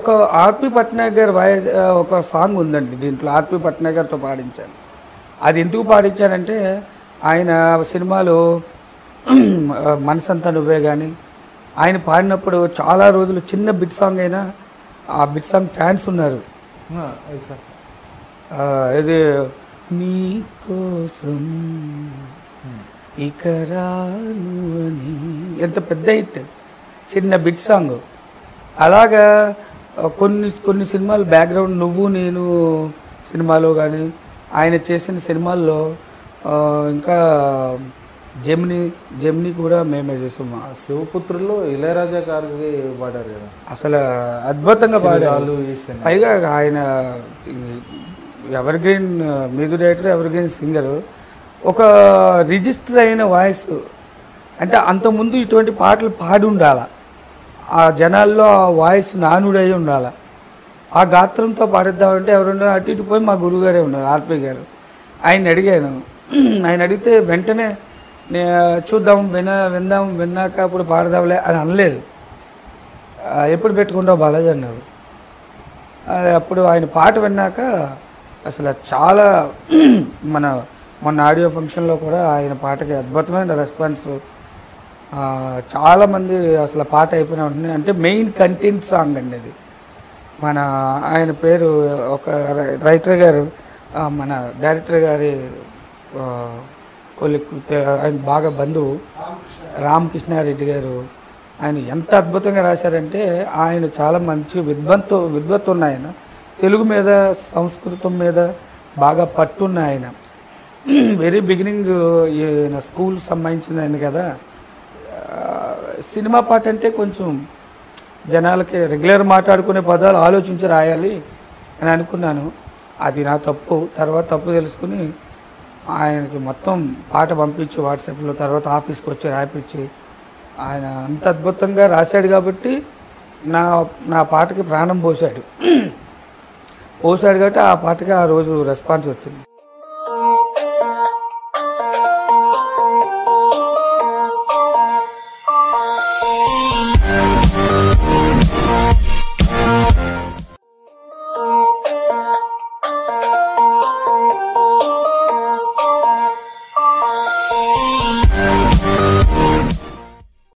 ఒక ఆర్పి పట్నాయక్ గారి వాయిస్ ఆ, ఒక సాంగ్ ఉందండి దీంట్లో ఆర్పి పట్నాయక్ గారితో పాడించాను అది ఎందుకు పాడించానంటే ఆయన సినిమాలో మనసంతా నువ్వే కానీ ఆయన పాడినప్పుడు చాలా రోజులు చిన్న బిట్ సాంగ్ అయినా ఆ బిట్ సాంగ్ ఫ్యాన్స్ ఉన్నారు ఎగ్జాక్ట్ ఆ, ఇది నీ కోసం ఇక రాను అని ఎంత పెద్ద హిట్ చిన్న బిట్ సాంగ్ అలాగా ఆ, కొన్ని కొన్ని సినిమాలు బ్యాక్గ్రౌండ్ నువ్వు నేను సినిమాలో కానీ ఆయన చేసిన సినిమాల్లో ఆ, ఇంకా జెమిని జెమిని కూడా మేమే చేసాం శివపుత్రుల్లో ఇళయరాజా గారికి పాడారు కదా అసలు అద్భుతంగా పాడారు వాళ్ళు ఈ సినిమా పైగా ఆయన evergreen music director evergreen singer ఒక రిజిస్టర్ అయిన వాయిస్ అంటే అంతకుముందు ఇటువంటి పాటలు పాడి ఉండాల ఆ జనాల్లో ఆ వాయిస్ నానుడై ఉండాల ఆ గాత్రంతో పాడిద్దామంటే ఎవరున్నారు అటు ఇటు పోయి మా గురువుగారే ఉన్నారు ఆర్పి గారు ఆయన అడిగాను ఆయన అడిగితే వెంటనే నే చూద్దాం విన విందాం విన్నాక అప్పుడు పాడదాంలే అని అనలేదు ఆ, ఎప్పుడు పెట్టుకుంటావు బాలాజీ అన్నారు అది అప్పుడు ఆయన పాట విన్నాక అసలు చాలా మన మొన్న ఆడియో ఫంక్షన్లో కూడా ఆయన పాటకి అద్భుతమైన రెస్పాన్స్ ఆ, చాలామంది అసలు ఆ పాట అయిపోయిన వెంటనే అంటే మెయిన్ కంటెంట్ సాంగ్ అండి అది మన ఆయన పేరు ఒక రై- రైటర్ గారు ఆ, మన డైరెక్టర్ గారి ఆ, కొలి ఆయన బాగా బంధువు రామకృష్ణారెడ్డి గారు ఆయన ఎంత అద్భుతంగా రాశారంటే ఆయన చాలా మంచి విద్వంతు విద్వత్తు ఉన్న ఆయన తెలుగు మీద సంస్కృతం మీద బాగా పట్టున్న ఆయన వెరీ బిగినింగ్ ఈయన స్కూల్ సంబంధించిన ఆయన కదా ఆ, సినిమా పాట అంటే కొంచెం జనాలకి రెగ్యులర్ మాట్లాడుకునే పదాలు ఆలోచించి రాయాలి అని అనుకున్నాను అది నా తప్పు తర్వాత తప్పు తెలుసుకుని ఆయనకి మొత్తం పాట పంపించి వాట్సాప్లో తర్వాత ఆఫీస్కి వచ్చి రాయించి ఆయన అంత అద్భుతంగా రాశాడు కాబట్టి నా నా పాటకి ప్రాణం పోశాడు పోసాడు కాబట్టి ఆ పాటకి ఆ రోజు రెస్పాన్స్ వచ్చింది